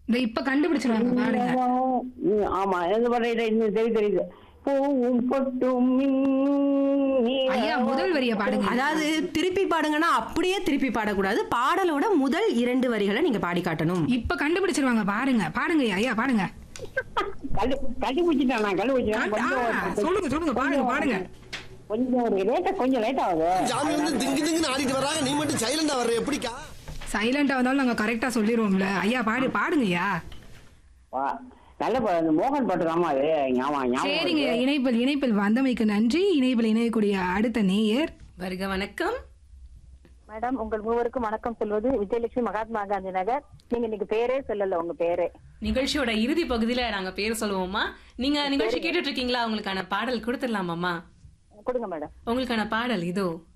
இந்த இப்ப கண்டுபிடிச்சிருவாங்க பாருங்க ம், ஆமா எந்த பாட்டு இது இன்னும் தெரியுது தெரியுது பூவும் பொட்டும் மின்னிலவும் ஐயா முதல் வரிய பாடுங்க அதாவது திருப்பி பாடுங்கன்னா அப்படியே திருப்பி பாடக்கூடாது பாடலோட முதல் இரண்டு வரிகளை நீங்க பாடி காட்டணும் இப்ப கண்டுபிடிச்சிருவாங்க பாருங்க பாடுங்க ஐயா, ஐயா பாடுங்க கண்டு கண்டுபிடிச்சிட்டேன் நான் கண்டுபிடிச்சிட்டேன் ஆ, கொஞ்சம் சொல்லுங்க சொல்லுங்க பாடுங்க பாடுங்க கொஞ்சம் ஒரு லேட்டா கொஞ்சம் லேட் ஆகுது ஜாமி வந்து திங்கு திங்குன்னு ஆடிட்டு வர்றாங்க நீ மட்டும் சைலண்டா வர்ற எப்படிக்கா சைலண்டா வந்தாலும் நாங்க கரெக்டா சொல்லிடுவோம்ல ஐயா பாடு பாடுங்க ஐயா வா, நல்ல பா- இந்த மோகன் பாட்டு தாமா அது ஞாபகம் ஞாபகம் சரிங்க இருக்கு. இணைப்பில் இணைப்பில் வந்தமைக்கு நன்றி இணைப்பில் இணையக்கூடிய அடுத்த நேயர் வருக வணக்கம் மேடம் உங்கள் மூவருக்கும் வணக்கம் சொல்வது விஜயலட்சுமி மகாத்மா காந்தி நகர் நீங்க இன்னைக்கு பேரே சொல்லல உங்க பேரே நிகழ்ச்சியோட இறுதி பகுதியில நாங்க பேர் சொல்லுவோமா நீங்க நிகழ்ச்சி கேட்டுட்டு இருக்கீங்களா உங்களுக்கான பாடல் கொடுத்துடலாமாம்மா கொடுங்க மேடம் உங்களுக்கான பாடல் இதோ